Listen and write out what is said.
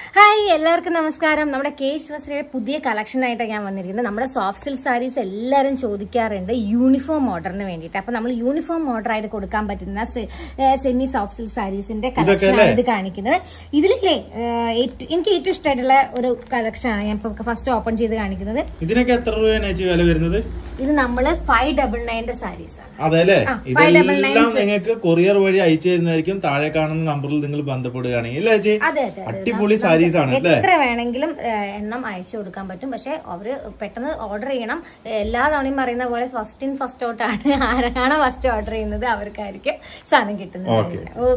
hi എല്ലാവർക്കും നമസ്കാരം നമ്മുടെ കേശ് വസ്ത്രയുടെ പുതിയ കളക്ഷൻ ആയിട്ടാണ് ഞാൻ വന്നിരിക്കുന്നത് നമ്മുടെ സോഫ്റ്റ് സിൽക്ക് സാരീസ് എല്ലാവരും ചോദിക്കാറുണ്ട് യൂണിഫോം ഓർഡറിന് വേണ്ടിയിട്ട് അപ്പൊ നമ്മൾ യൂണിഫോം ഓർഡർ ആയിട്ട് കൊടുക്കാൻ പറ്റുന്ന സെമി സോഫ്റ്റ് സിൽക്ക് സാരീസിന്റെ കളക്ഷൻ ആണ് ഇത് കാണിക്കുന്നത് ഇതിലേ ഏഹ്, ഏറ്റവും- എനിക്ക് ഏറ്റവും ഇഷ്ടമായിട്ടുള്ള ഒരു കളക്ഷൻ ആണ് ഞാൻ ഇപ്പൊ ഫസ്റ്റ് ഓപ്പൺ ചെയ്ത് കാണിക്കുന്നത് ഇതിനൊക്കെ എത്ര രൂപയാണ് ചേച്ചി വില വരുന്നത് ഇത് നമ്മള് ഫൈവ് ഡബിൾ നയന്റെ സാരീസ് ആണ് അതെ അല്ലേ ആ, five double nine ഇതെല്ലാം നിങ്ങൾക്ക് കൊറിയർ വഴി അയച്ചു തരുന്നതായിരിക്കും താഴെ കാണുന്ന നമ്പറിൽ നിങ്ങൾ ബന്ധപ്പെടുകയാണെങ്കിൽ അല്ലേ ചേച്ചി അതെ അതെ അതെ അടിപൊളി സാരീസ് ആണ് അല്ലേ എത്ര വേണമെങ്കിലും ഏഹ്, എണ്ണം അയച്ചു കൊടുക്കാൻ പറ്റും പക്ഷെ അവര് പെട്ടെന്ന് ഓർഡർ ചെയ്യണം എല്ലാ തവണയും പറയുന്ന പോലെ ഫസ്റ്റ് ഇൻ ഫസ്റ്റ് ഔട്ട് ആണ് ആരാണോ ഫസ്റ്റ് ഓർഡർ ചെയ്യുന്നത് അവർക്കായിരിക്കും സാധനം കിട്ടുന്നത്